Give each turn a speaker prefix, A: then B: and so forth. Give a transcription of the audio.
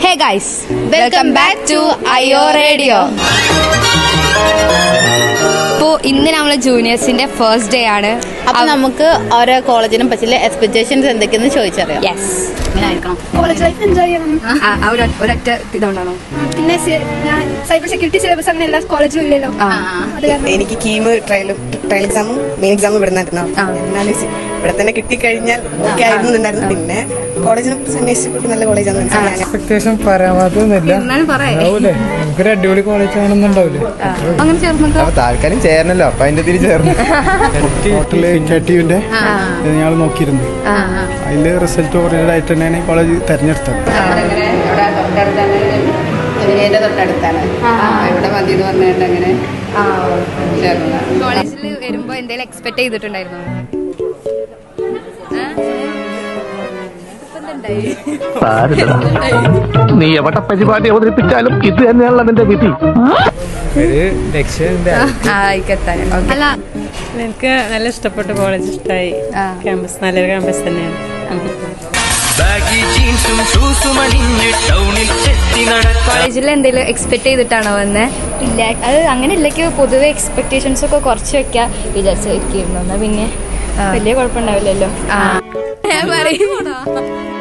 A: Hey guys welcome back to Ayo radio അപ്പോ ഇന്ന് നമ്മളെ ജൂനിയേഴ്സിന്റെ ഫസ്റ്റ് ഡേ ആണ്
B: അപ്പൊ നമുക്ക് ഓരോ കോളേജിനെ പറ്റിയുള്ള എക്സ്പെക്ടേഷൻസ് എന്തൊക്കെയെന്ന് ചോദിച്ചറിയാം
A: യെസ്
C: കോളേജ് ലൈഫ് എൻജോയ് ചെയ്യണം
A: ഒരൊറ്റ ഇതുകൊണ്ടാണോ
C: പിന്നെ സി- ഞാൻ സൈബർ സെക്യൂരിറ്റി സിലബസ് അങ്ങനെ എല്ലാ കോളേജിലും ഇല്ലല്ലോ അത് കാരണം
D: എനിക്ക് കീമ് ട്രയൽ ട്രയൽ എക്സാമും മെയിൻ എക്സാമും ഇവിടെ നിന്നായിരുന്നു എന്നാലും സി- ഇവിടെ തന്നെ കിട്ടിക്കഴിഞ്ഞാൽ ഓക്കെ ആയിരുന്നു ഉണ്ടായിരുന്നു പിന്നെ കോളേജിനെ കുറിച്ച് അന്വേഷിച്ചപ്പോൾ നല്ല കോളേജാന്ന് മനസ്സിലായി
E: എക്സ്പെക്ടേഷൻ പറയാമാത്തൊന്നുമില്ല ഉണ്ടാവൂലേ നമുക്കൊരു അടിപൊളി കോളേജ് ആണെന്നുണ്ടാവില്ലേ
A: അങ്ങനെ ചേർന്നോ
F: അപ്പൊ താൽക്കാലം ചേരണല്ലോ അപ്പൊ അതിന്റെ തിരി ചേർന്നു
E: ടോട്ടല് കേട്ടീവിന്റെ ഞങ്ങൾ നോക്കിയിരുന്നു അതില് റിസൾട്ട് ഓറിയന്റഡ് ആയിട്ട് തന്നെയാണ് ഈ കോളേജ് തെരഞ്ഞെടുത്തത്
B: എന്റെ തൊട്ടടുത്താണ് ഇവിടെ മതി എന്ന് പറഞ്ഞിട്ട് അങ്ങനെ ചേർന്നതാണ്.
A: കോളേജിൽ വരുമ്പോ എന്തെങ്കിലും എക്സ്പെക്ട് ചെയ്തിട്ടുണ്ടായിരുന്നോ
G: നീ എവിടെ പരിപാടി അവതരിപ്പിച്ചാലും ഇത് തന്നെയാണല്ലോ നിന്റെ വിധി
E: ഒരു ലക്ഷ്യമുണ്ട്
A: ആയിക്കെത്താൻ അല്ല
H: എനിക്ക് നല്ല ഇഷ്ടപ്പെട്ട കോളേജ് ഇഷ്ടമായി ക്യാമ്പസ് നല്ലൊരു ക്യാമ്പസ് തന്നെയാണ്
A: കോളേജിൽ എന്തെങ്കിലും എക്സ്പെക്ട് ചെയ്തിട്ടാണോ വന്നേ ഇല്ല അത് അങ്ങനെ ഇല്ലെങ്കിൽ പൊതുവെ എക്സ്പെക്ടേഷൻസ് ഒക്കെ കുറച്ച് വെക്കാൻ വിചാരിച്ചിരിക്കുന്നു എന്നാ പിന്നെ വലിയ കുഴപ്പമുണ്ടാവില്ലല്ലോ ഞാൻ പറയും